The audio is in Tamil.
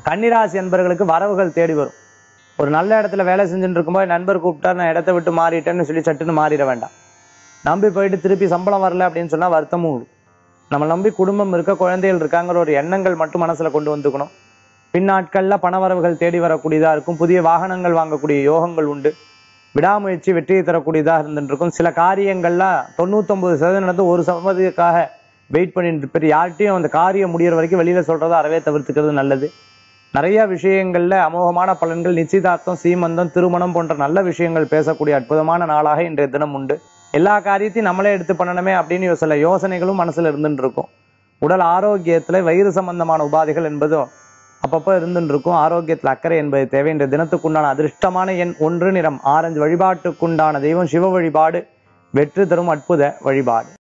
கன்னிராசி என்பர்களுக்கு வரவுகள் தேடி வரும் ஒரு நல்ல இடத்துல வேலை செஞ்சுட்டு இருக்கும்போது நண்பர் கூப்பிட்டா நான் இடத்த விட்டு மாறிட்டேன்னு சொல்லி சட்டுன்னு மாறிட வேண்டாம் நம்பி போயிட்டு திருப்பி சம்பளம் வரல அப்படின்னு சொன்னா வருத்தமும் உண்டு. நம்ம நம்பி குடும்பம் இருக்க குழந்தைகள் இருக்காங்கிற ஒரு எண்ணங்கள் மட்டும் மனசுல கொண்டு வந்துக்கணும் பின்னாட்கள்ல பணவரவுகள் தேடி வரக்கூடியதா இருக்கும் புதிய வாகனங்கள் வாங்கக்கூடிய யோகங்கள் உண்டு விடாமுயற்சி வெற்றியை தரக்கூடியதாக இருந்துட்டு இருக்கும் சில காரியங்கள்ல தொண்ணூத்தொன்பது சதவீதம் நடந்து ஒரு சதவீதத்துக்காக வெயிட் பண்ணிட்டு இருப்பாரு யார்கிட்டயும் அந்த காரியம் முடியிற வரைக்கும் வெளியில சொல்றதை அறவே தவிர்த்துக்கிறது நல்லது நிறைய விஷயங்கள்ல அமோகமான பலன்கள் நிச்சயதார்த்தம் சீமந்தம் திருமணம் போன்ற நல்ல விஷயங்கள் பேசக்கூடிய அற்புதமான நாளாக இன்றைய தினம் உண்டு எல்லா காரியத்தையும் நம்மளே எடுத்து பண்ணணுமே அப்படின்னு சில யோசனைகளும் மனசுல இருந்துட்டு இருக்கும் உடல் ஆரோக்கியத்துல வயிறு சம்பந்தமான உபாதைகள் என்பதும் அப்பப்போ இருந்துட்டு இருக்கும் ஆரோக்கியத்துல அக்கறை என்பது தேவை இன்றைய தினத்துக்குண்டான அதிர்ஷ்டமான எண் ஒன்று நிறம் ஆரஞ்சு வழிபாட்டுக்குண்டான தெய்வம் சிவ வழிபாடு வெற்றி தரும் அற்புத வழிபாடு